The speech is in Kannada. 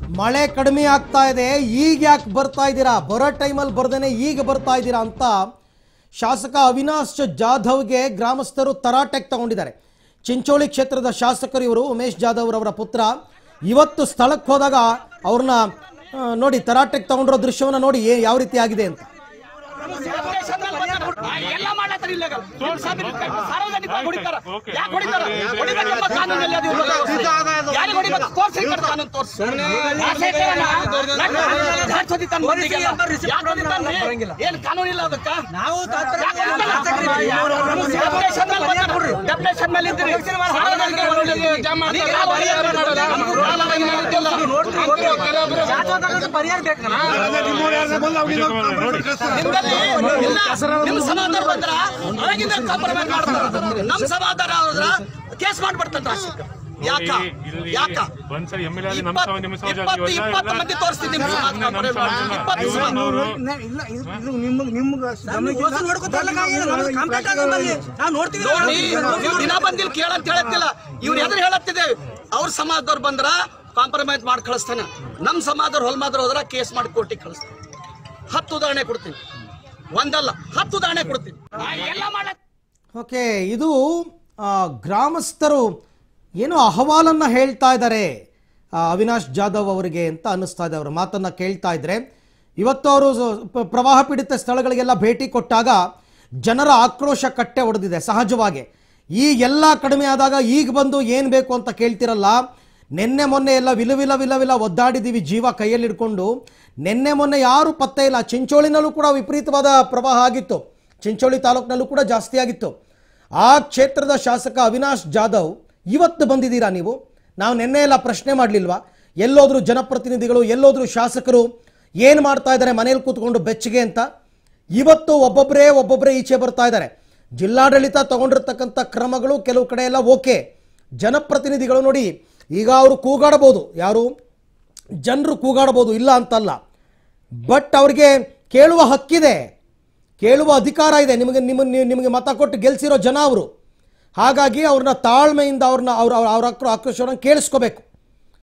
ಮಳೆ ಕಡಿಮೆ ಆಗ್ತಾ ಇದೆ ಈಗ ಯಾಕೆ ಬರ್ತಾ ಇದ್ದೀರಾ ಬರೋ ಟೈಮಲ್ಲಿ ಬರ್ದೇನೆ ಈಗ ಬರ್ತಾ ಇದ್ದೀರಾ ಅಂತ ಶಾಸಕ ಅವಿನಾಶ್ ಜಾಧವ್ಗೆ ಗ್ರಾಮಸ್ಥರು ತರಾಟೆಗೆ ತಗೊಂಡಿದ್ದಾರೆ ಚಿಂಚೋಳಿ ಕ್ಷೇತ್ರದ ಶಾಸಕರು ಇವರು ಉಮೇಶ್ ಜಾಧವ್ ಅವರ ಪುತ್ರ ಇವತ್ತು ಸ್ಥಳಕ್ಕೆ ಹೋದಾಗ ಅವ್ರನ್ನ ಆ, ನೋಡಿ ತರಾಟೆಗೆ ತಗೊಂಡಿರೋ ದೃಶ್ಯವನ್ನು ನೋಡಿ ಏ- ಯಾವ ರೀತಿ ಆಗಿದೆ ಅಂತ ಎಲ್ಲ ಮಾಡತ್ತಾರ ಇಲ್ಲೆಗಲ್. ಸಾರ್ವಜನಿಕವಾಗಿ ಹೊಡಿತಾರ. ಯಾಕ್ ಹೊಡಿತಾರ? ಹೊಡಿಬೇಕೆಂಬ ಕಾನೂನಲ್ಲಿ ಅದು ಇರೋದು. ಯಾರಿಗ್ ಹೊಡಿಬೇಕು? ತೋರ್ಸಿ ಈ ಕಡೆ ಕಾನೂನು ತೋರ್ಸಿ. ಆಸೆ ಇಟ್ಟವನ ಜಾಸ್ತಿ ಹೊಡಿತಾನ ಮಂದಿಗೆಲ್ಲ. ಯಾಕ್ ಹೊಡಿತಾನ್ರಿ? ಏನ್ ಕಾನೂನು ಇಲ್ಲ ಅದಕ್ಕ? ಯಾಕ್ ಹೊಡಿತಾನ? ಡೆಪ್ಯುಟೇಷನ್ ಮೇಲೆ ಬಂದಾರ. ಡೆಪ್ಯುಟೇಷನ್ ಮೇಲೆ ಇದ್ದೀರಿ. ಸಾರ್ವಜನಿಕರಿಗೆ ಹೊಡಿಲಿಕ್ಕೆ ಜಾಮ್ ಮಾಡ್ತಾರೆ. ಈಗ ನಾವು ಪರಿಹಾರ ಮಾಡೋಲ್ಲ. ನಮ್ಗೂ ಕಾಲವಾಗಿ ಮಾಡಿದ್ದಿಲ್ಲ. ನಿಮ್ದಲ್ಲಿ ಇಲ್ಲ. ನಿಮ್ ಸಮಾಧಾನ ಬಂದ್ರ ಒಳಗಿಂದ ಕಾಂಪ್ರಮೈಸ್ ಮಾಡ್ತಾರ ನಮ್ ಸಮಾಧಾನ ಆದ್ರ ಕೇಸ್ ಮಾಡ್ಬಿಡ್ತಾರ ರಾಶಿಕ ಯಾಕ ಯಾಕ ಒಂದ್ಸರಿ ಎಮ್ ಎಲ್ ಎ ನಮ್ಮ ಇಪ್ಪತ್ತು ಸಮಾಜ ನಿಮ್ಮ ಸಮಾಜ ಇಪ್ಪತ್ತು ಇಪ್ಪತ್ತು ಮಂದಿ ತೋರಿಸ್ತೀನಿ ನಿಮ್ ಸಮಾಜ ಕಾಂಪ್ರಮೈಸ್ ಮಾಡಿ ಇಪ್ಪತ್ತು ಸಮಾಜ ನೋಡಿ ನೀವು ದಿನ ಬಂದಿಲ್ಲ ಕೇಳಂತ ಹೇಳತ್ತಿಲ್ಲ ಇವ್ರು ಎದ್ರ ಹೇಳತ್ತಿದೆ ಅವ್ರ ಸಮಾಜದವ್ರು ಬಂದ್ರ ಕಾಂಪ್ರಮೈಸ್ ಮಾಡಿ ಕಳಿಸ್ತಾನೆ ನಮ್ ಸಮಾಜದವ್ರು ಹೊಲ್ಮಾದ್ರು ಹೋದ್ರ ಕೇಸ್ ಮಾಡಿ ಕೋರ್ಟಿಗೆ ಕಳಿಸ್ತಾನೆ ಹತ್ತು ಉದಾಹರಣೆ ಕೊಡ್ತೀನಿ ಒಂದಲ್ಲ ಹತ್ತು ಉದಾಹರಣೆ ಕೊಡ್ತೀನಿ ಎಲ್ಲ ಮಾಡ ಓಕೆ ಇದು ಆ, ಗ್ರಾಮಸ್ಥರು ಏನೋ ಅಹವಾಲನ್ನು ಹೇಳ್ತಾ ಇದ್ದಾರೆ ಆ, ಅವಿನಾಶ್ ಜಾಧವ್ ಅವರಿಗೆ ಅಂತ ಅನ್ನಿಸ್ತಾ ಇದೆ ಅವರ ಮಾತನ್ನು ಕೇಳ್ತಾ ಇದ್ರೆ ಇವತ್ತು ಅವರು ಸ- ಪ- ಪ್ರವಾಹ ಪೀಡಿತ ಸ್ಥಳಗಳಿಗೆಲ್ಲ ಭೇಟಿ ಕೊಟ್ಟಾಗ ಜನರ ಆಕ್ರೋಶ ಕಟ್ಟೆ ಹೊಡೆದಿದೆ ಸಹಜವಾಗಿ ಈ ಎಲ್ಲ ಕಡಿಮೆ ಆದಾಗ ಈಗ ಬಂದು ಏನು ಬೇಕು ಅಂತ ಕೇಳ್ತಿರಲ್ಲ ನಿನ್ನೆ ಮೊನ್ನೆ ಎಲ್ಲ ವಿಲ ವಿಲ ವಿಲ ವಿಲ ಒದ್ದಾಡಿದ್ದೀವಿ ಜೀವ ಕೈಯಲ್ಲಿ ಹಿಡ್ಕೊಂಡು ನಿನ್ನೆ ಮೊನ್ನೆ ಯಾರು ಪತ್ತೆ ಇಲ್ಲ ಚಿಂಚೋಳಿನಲ್ಲೂ ಕೂಡ ವಿಪರೀತವಾದ ಪ್ರವಾಹ ಆಗಿತ್ತು ಚಿಂಚೋಳಿ ತಾಲೂಕಿನಲ್ಲೂ ಕೂಡ ಜಾಸ್ತಿ ಆಗಿತ್ತು ಆ ಕ್ಷೇತ್ರದ ಶಾಸಕ ಅವಿನಾಶ್ ಜಾಧವ್ ಇವತ್ತು ಬಂದಿದ್ದೀರಾ ನೀವು ನಾವು ನಿನ್ನೆ ಎಲ್ಲ ಪ್ರಶ್ನೆ ಮಾಡಲಿಲ್ವಾ ಎಲ್ಲೋದ್ರು ಜನಪ್ರತಿನಿಧಿಗಳು ಎಲ್ಲೋದ್ರು ಶಾಸಕರು ಏನು ಮಾಡ್ತಾ ಇದ್ದಾರೆ ಮನೇಲಿ ಕೂತ್ಕೊಂಡು ಬೆಚ್ಚಗೆ ಅಂತ ಇವತ್ತು ಒಬ್ಬೊಬ್ಬರೇ ಒಬ್ಬೊಬ್ಬರೇ ಈಚೆ ಬರ್ತಾ ಇದ್ದಾರೆ ಜಿಲ್ಲಾಡಳಿತ ತಗೊಂಡಿರ್ತಕ್ಕಂಥ ಕ್ರಮಗಳು ಕೆಲವು ಕಡೆ ಎಲ್ಲ ಓಕೆ ಜನಪ್ರತಿನಿಧಿಗಳು ನೋಡಿ ಈಗ ಅವರು ಕೂಗಾಡಬಹುದು ಯಾರು ಜನರು ಕೂಗಾಡಬಹುದು ಇಲ್ಲ ಅಂತಲ್ಲ ಬಟ್ ಅವ್ರಿಗೆ ಕೇಳುವ ಹಕ್ಕಿದೆ ಕೇಳುವ ಅಧಿಕಾರ ಇದೆ ನಿಮಗೆ ನಿಮ್ಮ ನೀವು- ನಿಮಗೆ ಮತ ಕೊಟ್ಟು ಗೆಲ್ಸಿರೋ ಜನ ಅವರು ಹಾಗಾಗಿ ಅವ್ರನ್ನ ತಾಳ್ಮೆಯಿಂದ ಅವ್ರನ್ನ ಅವ್ರ ಅವ್ರ ಅವ್ರ ಆಕ್ರೋಶವನ್ನು ಕೇಳಿಸ್ಕೋಬೇಕು